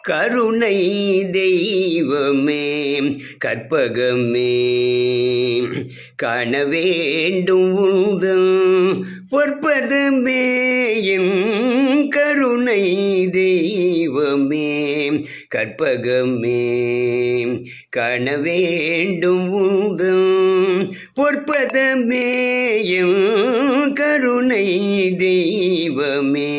கருணை தெய்வமே கற்பகமே காண வேண்டும் உந்தன் பொற்பதமே என் கருணை தெய்வமே கற்பகமே காண வேண்டும் உந்தன் பொற்பதமே என் கருணை தெய்வமே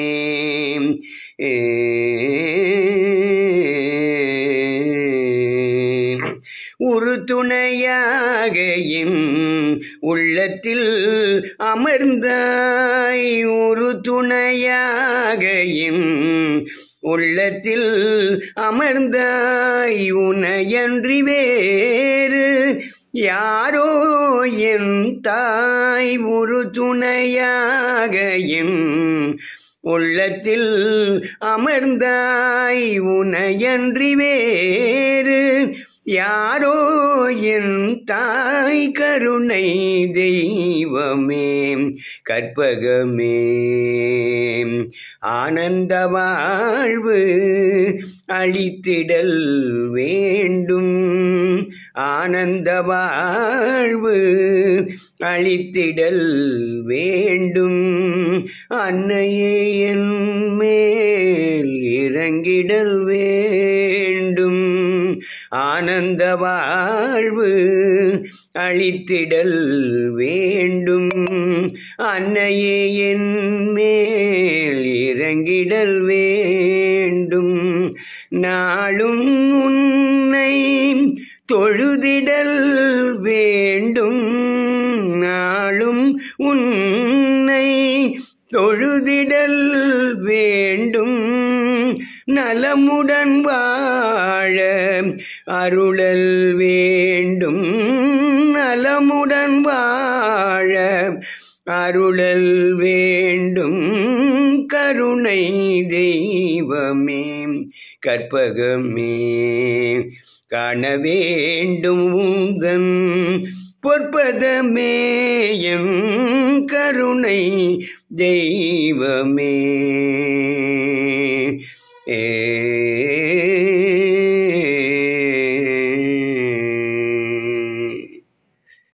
ஒரு துணையாக என் உள்ளத்தில் அமர்ந்தாய் ஒரு துணையாக என் உள்ளத்தில் அமர்ந்தாய் உனையன்றி வேறு யாரோ என் தாய் ஒரு துணையாக என் உள்ளத்தில் அமர்ந்தாய் உனையன்றி வேறு யாரோ என் தாய் கருணை தெய்வமே கற்பகமே ஆனந்த வாழ்வு அளித்திடல் வேண்டும் ஆனந்த வாழ்வு அளித்திடல் வேண்டும் அன்னையே என் மேல் இறங்கிடல் வேண்டும் ஆனந்த வாழ்வு அளித்திடல் வேண்டும் அன்னையே என் மேல் இறங்கிடல் வேண்டும் நாளும் உன்னை தொழுதிடல் வேண்டும் நாளும் உன்னை தொழுதிடல் வேண்டும் நலமுடன் வாழ அருளல் வேண்டும் நலமுடன் வாழ அருளல் வேண்டும் கருணை தெய்வமே கற்பகமே காண வேண்டும் உந்தன் பொற்பதமேயம் கருணை தெய்வமே